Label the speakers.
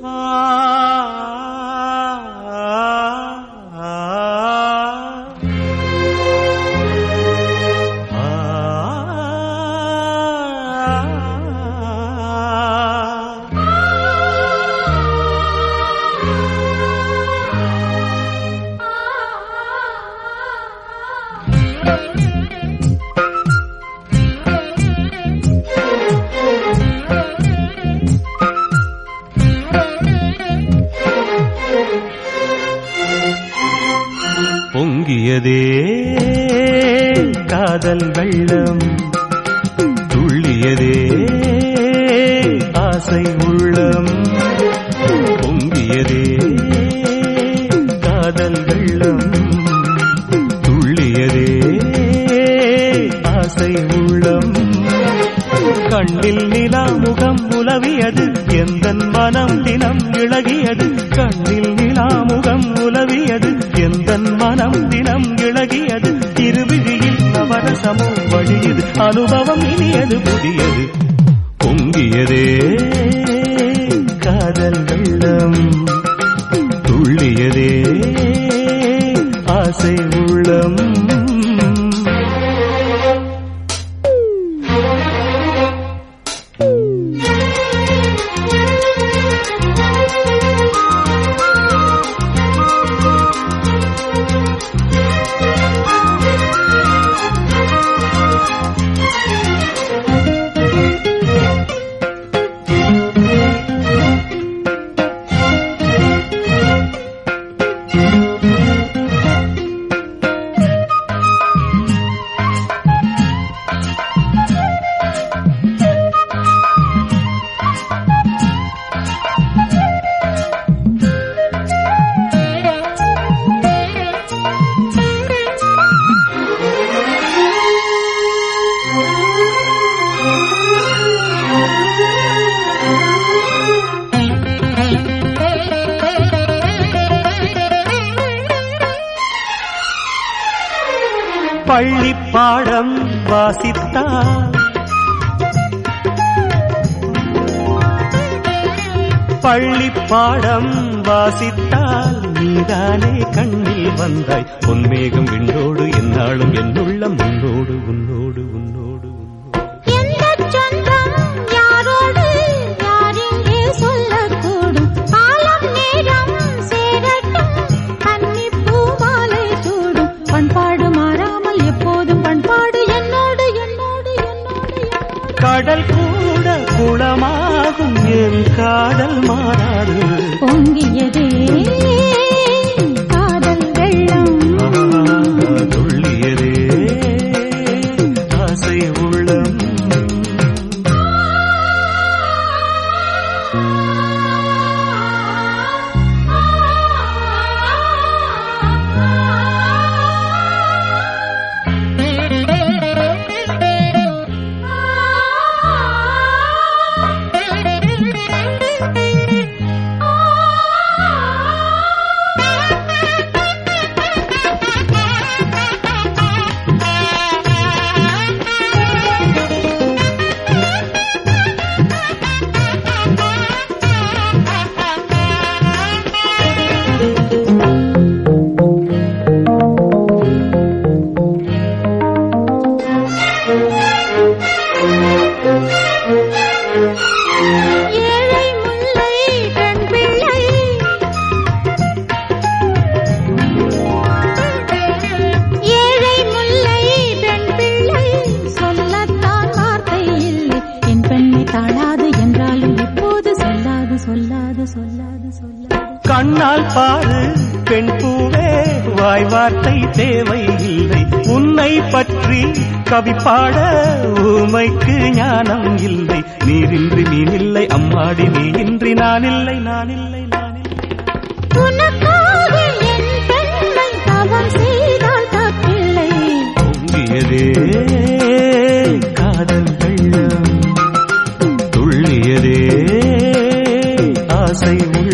Speaker 1: பொங்கியதே காதல் வெள்ளம் துள்ளியதே ஆசை உள்ளம் பொங்கியதே காதல் வெள்ளம் துள்ளியதே ஆசை உள்ளம் கண்ணில் நிலா முகம் உலவியது எந்த மனம் தினம் இழகியது கண்ணில் நிலா முகம் உலவியது எந்த மனம் தினம் இழகியது திருவிழியில் நவரசமும் வழியது அனுபவம் இனியது புதியது பொங்கியதே காதல் வெள்ளம் துள்ளியதே ஆசை உள்ளம் பள்ளி பாடம் வாசித்தால் பள்ளி பாடம் வாசித்தால் நீதானே கண்ணில் வந்தாய் பொன்மேகம் விண்ணோடு என்னாலும் என்னுள்ளம் உன்னோடு உன்னோடு உன்னோடு உன்னோடு
Speaker 2: எந்தச் சொந்தம் யாரோடு யாரெங்கே சொல்லக்கூடும் காலம் நேரம் சேரட்டும் கன்னிப் பூமாலை சூடும் பண்பாடு மாறாமல் எப்போதும் பண்பாடு என்னோடு என்னோடு என்னோடு என்னோடு
Speaker 1: கடல் கூட குளமாகும் என் காதல் மாறாது
Speaker 2: பொங்கியதே காதல் வெள்ளம்
Speaker 1: ஆ, துள்ளியதே ஆசை உள்ளம்
Speaker 2: ஏழை முல்லை பெண் பிள்ளை ஏழை முல்லை பெண் பிள்ளை சொல்லத்தான் வார்த்தை இல்லை என் பெண்ணை தாழாது என்றாலும் எப்போது சொல்லாது சொல்லாது சொல்லாது சொல்லாது
Speaker 1: கண்ணால் பாரு பெண் பூவே வாய் வார்த்தை தேவையில்லை உன்னை பற்றி கவி பாட ஊமைக்கு ஞானம் இல்லை நீரின்றி மீனில்லை அம்மாடி நீ இன்றி நான் இல்லை நான் இல்லை நான் இல்லை
Speaker 2: உனக்காக என் பெண்மை தவம் செய்தால் தப்பில்லை
Speaker 1: பொங்கியதே காதல் வெள்ளம் துள்ளியதே ஆசை உள்ள